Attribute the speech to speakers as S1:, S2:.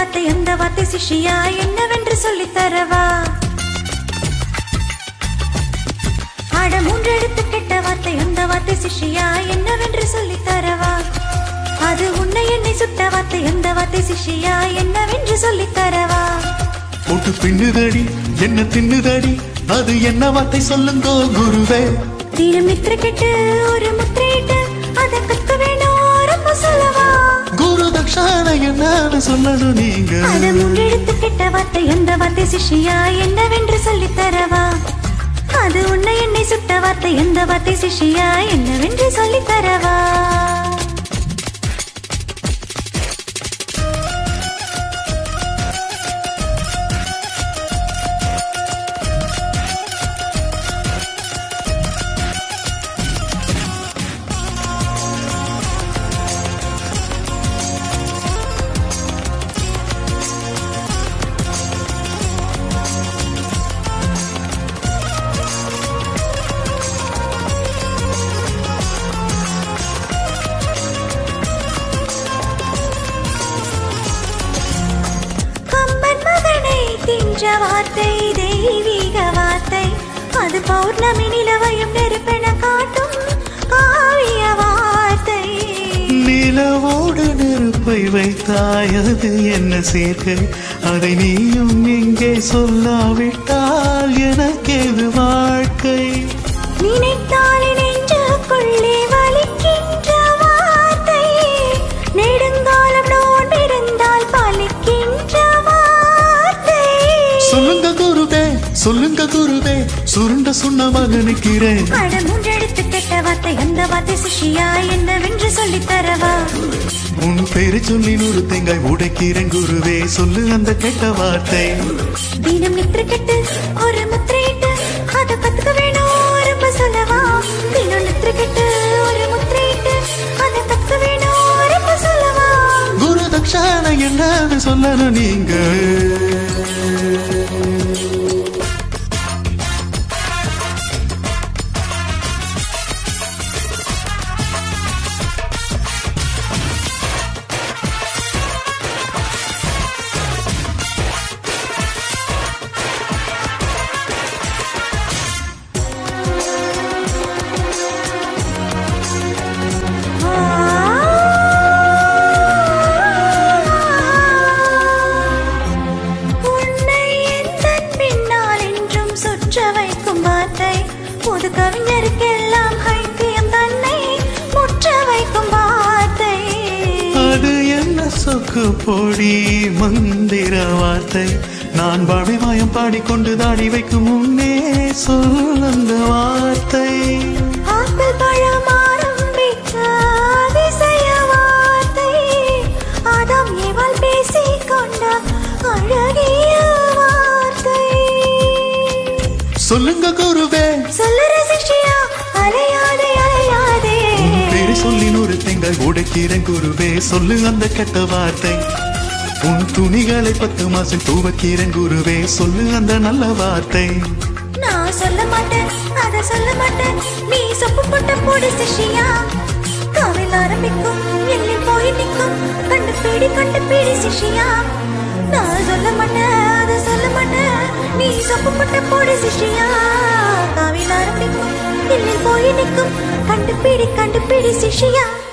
S1: வார்த்தை அந்த வார்த்தை சிஷ்யா என்னவென்று சொல்லித் தரவா ஆட மூன்றெழுத்து கெட்ட வார்த்தை அந்த வார்த்தை சிஷ்யா என்னவென்று சொல்லித் தரவா அது உன்னை என்னை சுட்ட வார்த்தை அந்த வார்த்தை சிஷ்யா என்னவென்று சொல்லித் தரவா
S2: போட்டு பின்னுதடி என்ன தின்னுதடி அது என்ன வார்த்தை சொல்லுங்கோ குருவே
S1: தீரம் நித்திர கெட்டு ஒரு முத்திரையிட்டு அதை கத்த வேணும் ரொம்ப சொல்லவா
S2: குரு தக்ஷான என்னன்னு சொல்லணும் நீங்க
S1: அட மூன்றெழுத்து கெட்ட வார்த்தை அந்த வார்த்தை சிஷ்யா என்னவென்று சொல்லித் தரவா அது உன்னை என்னை சுட்ட வார்த்தை அந்த வார்த்தை சிஷ்யா என்னவென்று சொல்லித் தரவா கம்பன் மகனை தின்ற வார்த்தை தெய்வீக வார்த்தை அது பௌர்ணமி நிலவையும் நெருப்பென காட்டும் காவிய வார்த்தை
S2: நிலவோடு நெருப்பை வைத்தாயது என்ன சேர்க்கை அதை நீயும் இங்கே சொல்லாவிட்டால் எனக்கேது வாழ்க்கை
S1: நினைத்தால் நெஞ்சுக்குள்ளே வலிக்கின்ற வார்த்தை நெடுங்காலம் நோன்பிருந்தால் பலிக்கின்ற வார்த்தை
S2: சொல்லுங்க குருவே சொல்லுங்க குருவே சுருண்ட சொன்ன மகனுக்கிறேன்
S1: அட மூன்றெடுத்து கெட்ட வார்த்தை அந்த வார்த்தை சிஷியா என்னவென்று சொல்லித் தரவா
S2: உன் பேரு சொல்லி நூறு தேங்காய் உடைக்கிறேன் குருவே சொல்லு அந்த கெட்ட வார்த்தை
S1: தினம் நித்திர கெட்டு ஒரு முத்திரையிட்டு அதை கத்துக்க வேணும் ரொம்ப சொல்லவா தினம் நித்திர கெட்டு ஒரு முத்திரையிட்டு அதை கத்துக்க வேணும் ரொம்ப சொல்லவா
S2: குரு தக்ஷான என்னன்னு சொல்லணும் நீங்க
S1: உன்னை எந்தன் பின்னால் என்றும் சுற்ற வைக்கும் வார்த்தை பொது கவிஞருக்கெல்லாம் ஹைத்தியம் தன்னை முற்ற வைக்கும் வார்த்தை
S2: அது என்ன சொக்கு பொடி மந்திர வார்த்தை நான் வாழை மாயம் பாடிக்கொண்டு தாடி வைக்கும் முன்னே சொல் அந்த வார்த்தை
S1: ஆப்பிள் பழம் ஆரம்பித்த அதிசய வார்த்தை ஆதாம் ஏவாள் பேசிக் கொண்ட அழகிய வார்த்தை
S2: சொல்லுங்க குருவே
S1: சொல்லுற சிஷ்யா அலையாதே அலையாதே
S2: உன் பேரு சொல்லி நூறு தேங்காய் உடைக்கிறேன் குருவே சொல்லு அந்த கெட்ட வார்த்தை உன் துணிகளை பத்து மாசம் தூவக்கிறேன் குருவே சொல்லு அந்த நல்ல வார்த்தை
S1: நான் சொல்ல மாட்டேன் அத சொல்ல மாட்டேன் நீ சொப்பு போட்ட போடு சிஷ்யா காவில் ஆரம்பிக்கும் எல்லி போய் நிற்கும் கண்டு பீடி கண்டு பீடி சிஷ்யா நான் சொல்ல மாட்டேன் அத சொல்ல மாட்டேன் நீ சொப்பு போட்ட போடு சிஷ்யா காவில் ஆரம்பிக்கும் எல்லி போய் நிற்கும் கண்டு பீடி கண்டு பீடி சிஷ்யா